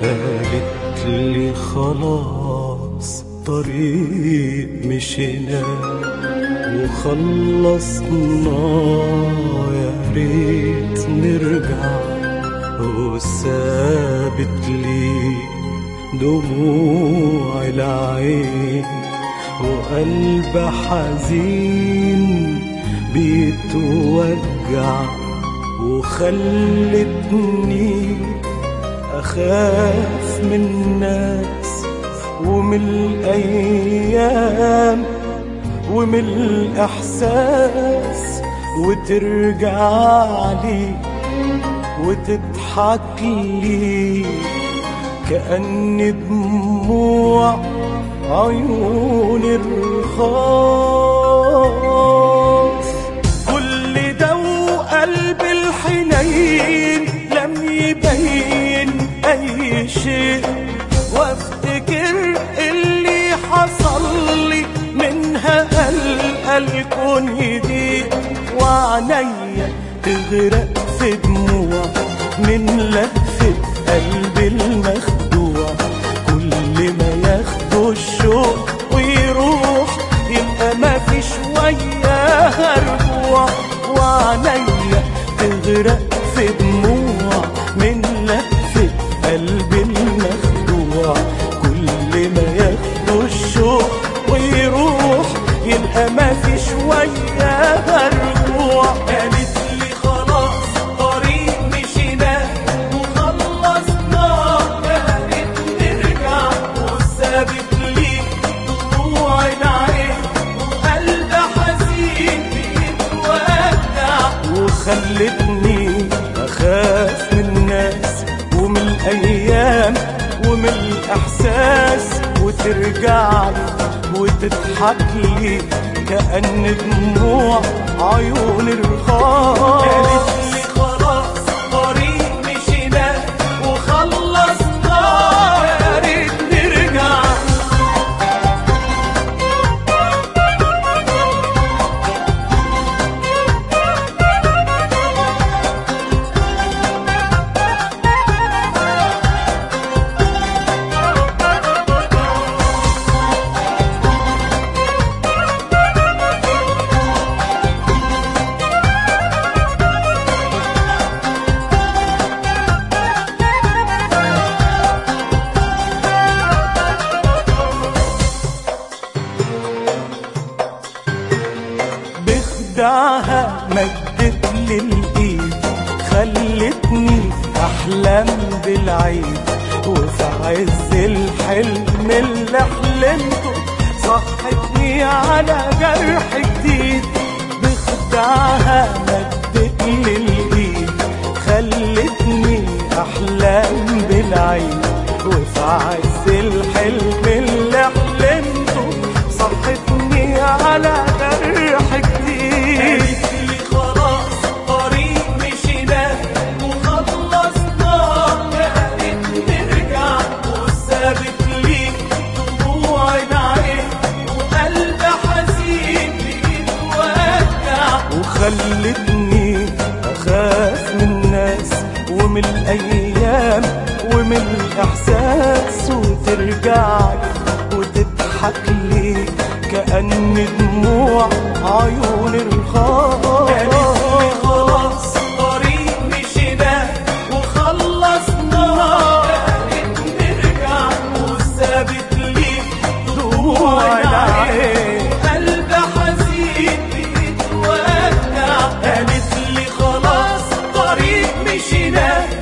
قالت لي خلاص طريق مشينا وخلصنا يا ريت نرجع وسابت لي دموع العين وقلب حزين بيتوجع وخلتني أخاف من الناس ومن الأيام ومن الإحساس وترجع لي وتضحك لي كأن دموع عيون الرخاص كل ده وقلب الحنين لم يبين أي شيء وافتكر اللي حصل لي منها قلقة الكون يضيق وعنيا تغرق في دموع من لفة قلبي المخدوع كل ما ياخدوا الشوق ويروح يبقى ما فيش وياها رجوع وعنيا تغرق في دموع من لفة قلبي المخدوع كل ما ياخدوا الشوق ويروح يبقى ما فيش وياها رجوع قالت لي خلاص طريق مشينا وخلصنا يا ريت نرجع وسابت لي دموع العين وقلب حزين بيتودع وخلتني اخاف من الناس ومن الايام ومن الاحساس وترجع لي وتضحك لي كأن دموع عيون الرخاص قالت لي خلاص طريق مشينا وخلصنا يا ريت نرجع بخدعها مدت لي الايد خلتني احلم بالعيد وفي عز الحلم اللي حلمته صحتني على جرح جديد بخدعها مدت لي الايد خلتني احلم بالعيد وفي عز الحلم اللي حلمته صحتني على جرح جديد لي خلاص طريق مشينا وخلصنا يا ريت نرجع وسابت لي دموع العين وقلب حزين بيتوجع وخلتني اخاف من الناس ومن الايام ومن الاحساس وترجع لي وتضحك لي كأن دموع عيون الرخاص قالت لي خلاص طريق مشينا وخلصنا يا ريت نرجع وسابت لي دموع العين قلب حزين بيتوجع قالت لي خلاص طريق مشينا